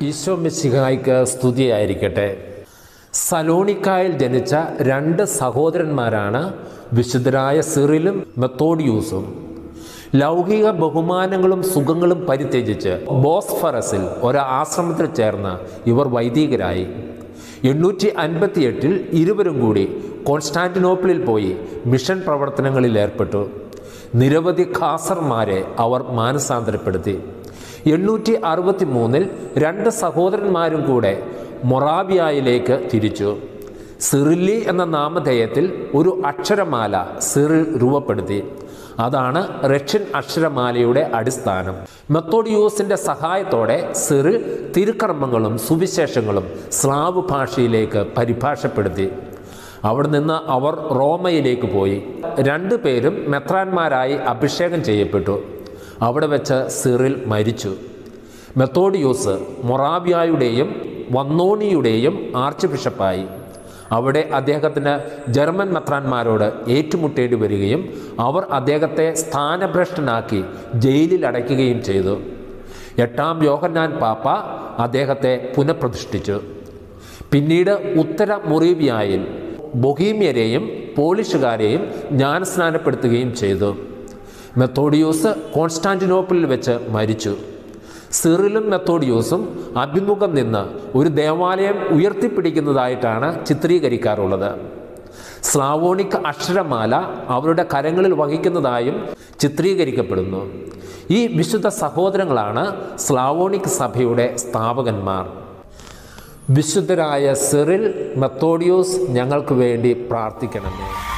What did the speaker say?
ഈശോ മിശിഹായ്ക്ക് സ്തുതിയായിരിക്കട്ടെ സലോണിക്കായിൽ ജനിച്ച രണ്ട് സഹോദരന്മാരാണ് വിശുദ്ധരായ സിറിലും മെത്തോഡിയൂസും ലൗകിക ബഹുമാനങ്ങളും സുഖങ്ങളും പരിത്യജിച്ച് ബോസ്ഫറസിൽ ഒരു ആശ്രമത്തിൽ ചേർന്ന് ഇവർ വൈദികരായി എണ്ണൂറ്റി അൻപത്തിയെട്ടിൽ ഇരുവരും കൂടി കോൺസ്റ്റാന്റിനോപ്പിളിൽ പോയി മിഷൻ പ്രവർത്തനങ്ങളിൽ ഏർപ്പെട്ടു നിരവധി ഖാസർമാരെ അവർ മാനസാന്തരപ്പെടുത്തി എണ്ണൂറ്റി അറുപത്തി മൂന്നിൽ രണ്ട് സഹോദരന്മാരും കൂടെ മൊറാബിയായിലേക്ക് തിരിച്ചു സിറില്ലി എന്ന നാമധേയത്തിൽ ഒരു അക്ഷരമാല സിറിൽ രൂപപ്പെടുത്തി അതാണ് റഷ്യൻ അക്ഷരമാലയുടെ അടിസ്ഥാനം മെത്തോഡിയൂസിന്റെ സഹായത്തോടെ സിറിൽ തിരുക്കർമ്മങ്ങളും സുവിശേഷങ്ങളും സ്ലാവ് ഭാഷയിലേക്ക് പരിഭാഷപ്പെടുത്തി അവിടെ നിന്ന് അവർ റോമയിലേക്ക് പോയി രണ്ടു പേരും മെത്രാന്മാരായി അഭിഷേകം ചെയ്യപ്പെട്ടു അവിടെ വെച്ച് സിറിൽ മരിച്ചു മെത്തോഡിയൂസ് മൊറാബിയായുടെയും വന്നോണിയുടെയും ആർച്ച് ബിഷപ്പായി അവിടെ അദ്ദേഹത്തിന് ജർമ്മൻ മെത്രാന്മാരോട് ഏറ്റുമുട്ടേണ്ടി വരികയും അവർ അദ്ദേഹത്തെ സ്ഥാനഭ്രഷ്ടനാക്കി ജയിലിൽ അടയ്ക്കുകയും ചെയ്തു എട്ടാം യോഹന്നാൻ പാപ്പ അദ്ദേഹത്തെ പുനഃപ്രതിഷ്ഠിച്ചു പിന്നീട് ഉത്തര മൊറീബിയായിൽ ബൊഹീമ്യരെയും പോളിഷുകാരെയും ജ്ഞാനസ്നാനപ്പെടുത്തുകയും ചെയ്തു മെത്തോഡിയൂസ് കോൺസ്റ്റാന്റിനോപ്പിളിൽ വെച്ച് മരിച്ചു സിറിലും മെത്തോഡിയൂസും അഭിമുഖം നിന്ന് ഒരു ദേവാലയം ഉയർത്തിപ്പിടിക്കുന്നതായിട്ടാണ് ചിത്രീകരിക്കാറുള്ളത് സ്ലാവോണിക് അക്ഷരമാല അവരുടെ കരങ്ങളിൽ വഹിക്കുന്നതായും ചിത്രീകരിക്കപ്പെടുന്നു ഈ വിശുദ്ധ സഹോദരങ്ങളാണ് സ്ലാവോണിക് സഭയുടെ സ്ഥാപകന്മാർ വിശുദ്ധരായ സിറിൽ മെത്തോഡിയോസ് ഞങ്ങൾക്ക് വേണ്ടി പ്രാർത്ഥിക്കണമേ